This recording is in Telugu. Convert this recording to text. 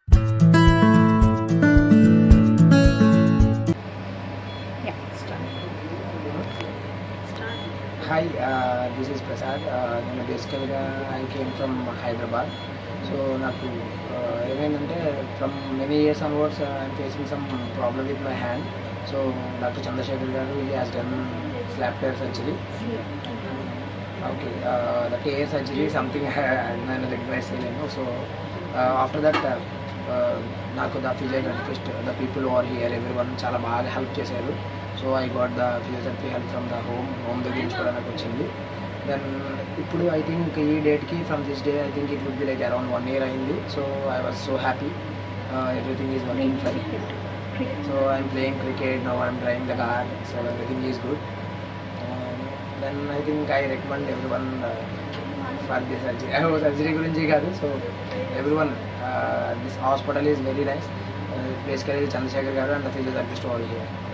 Yeah, start. Start. Hi this is Prasad నేను బేసికల్గా I came from Hyderabad so నాకు uh, ఏమైందంటే from many years onwards I'm facing some problem with my hand so doctor Chandrasekhar గారు ఈ has done slap tear surgery okay the tear surgery something నేను రికగ్నైజ్ చేయలేను సో ఆఫ్టర్ దట్ నాకు the physiotherapist the people are here everyone చాలా బాగా హెల్ప్ చేశారు so I got the physiotherapy help from the home home దగ్గర నుంచి కూడా నాకు వచ్చింది దెన్ ఇప్పుడు ఐ థింక్ ఈ డేట్కి from this day I think it would be like around one year అయింది so I was so happy everything is working fine so I'm playing cricket no I'm driving the car so everything is good then I think I recommend everyone for the surgery surgery గురించి కాదు so everyone this hospital is very nice basically Chandrasekhar గారు అండ్ ఫిజియోథెరపిస్ట్ ఓవర్ హియర్